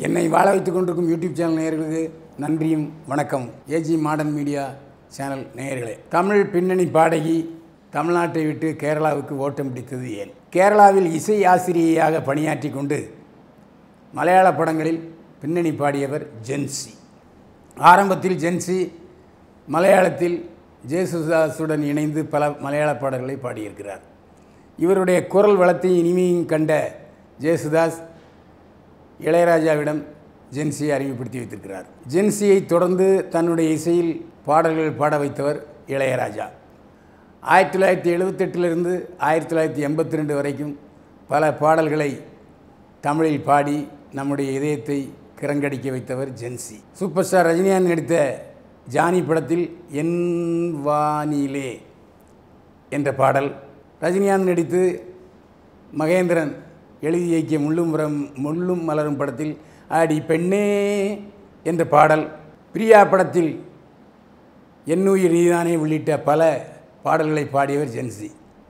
என்னை வாழ வைத்துக் கொண்டிருக்கும் யூடியூப் சேனல் நேயர்களுக்கு நன்றியும் வணக்கம் ஏஜி மாடர்ன் மீடியா சேனல் நேயர்களே தமிழ் பின்னணி பாடகி தமிழ்நாட்டை விட்டு கேரளாவுக்கு ஓட்டம் பிடித்தது ஏன் கேரளாவில் இசை ஆசிரியையாக பணியாற்றி கொண்டு மலையாள படங்களில் பின்னணி பாடியவர் ஜென்சி ஆரம்பத்தில் ஜென்சி மலையாளத்தில் ஜேசுதாஸுடன் இணைந்து பல மலையாள பாடல்களை பாடியிருக்கிறார் இவருடைய குரல் வளத்தையும் இனிமையும் கண்ட ஜேசுதாஸ் இளையராஜாவிடம் ஜென்சியை அறிமுகப்படுத்தி வைத்திருக்கிறார் ஜென்சியை தொடர்ந்து தன்னுடைய இசையில் பாடல்கள் பாட வைத்தவர் இளையராஜா ஆயிரத்தி தொள்ளாயிரத்தி எழுபத்தெட்டிலிருந்து ஆயிரத்தி தொள்ளாயிரத்தி எண்பத்தி ரெண்டு வரைக்கும் பல பாடல்களை தமிழில் பாடி நம்முடைய இதயத்தை கிறங்கடிக்க வைத்தவர் ஜென்சி சூப்பர் ஸ்டார் ரஜினிகாந்த் நடித்த ஜானி படத்தில் என் வானிலே என்ற பாடல் ரஜினிகாந்த் நடித்து மகேந்திரன் எழுதி இயக்கிய முள்ளும் மரம் முள்ளும் மலரும் படத்தில் ஆடி பெண்ணே என்ற பாடல் பிரியா படத்தில் என்னுயிர் நீதானே உள்ளிட்ட பல பாடல்களை பாடியவர் ஜென்சி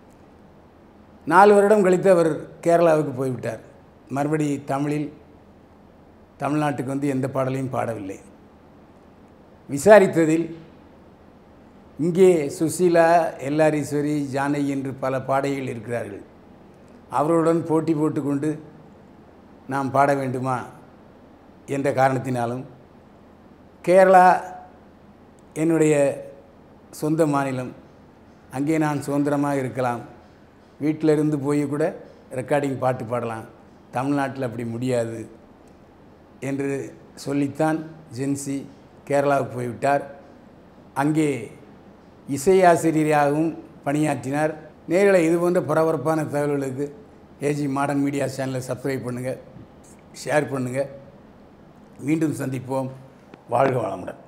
நாலு வருடம் கழித்து அவர் கேரளாவுக்கு போய்விட்டார் மறுபடி தமிழில் தமிழ்நாட்டுக்கு வந்து எந்த பாடலையும் பாடவில்லை விசாரித்ததில் இங்கே சுசீலா எல்லாரீஸ்வரி ஜானகி என்று பல பாடகிகள் இருக்கிறார்கள் அவர்களுடன் போட்டி போட்டுக்கொண்டு நாம் பாட வேண்டுமா என்ற காரணத்தினாலும் கேரளா என்னுடைய சொந்த மாநிலம் அங்கே நான் சுதந்திரமாக இருக்கலாம் வீட்டில் இருந்து போய் கூட ரெக்கார்டிங் பாட்டு பாடலாம் தமிழ்நாட்டில் அப்படி முடியாது என்று சொல்லித்தான் ஜென்சி கேரளாவுக்கு போய்விட்டார் அங்கே இசையாசிரியராகவும் பணியாற்றினார் நேரில் இது போன்ற பரபரப்பான தகவல்களுக்கு ஏஜி மாடர்ன் மீடியா சேனலை சப்ஸ்கிரைப் பண்ணுங்கள் ஷேர் பண்ணுங்கள் மீண்டும் சந்திப்போம் வாழ்க வளமுடன்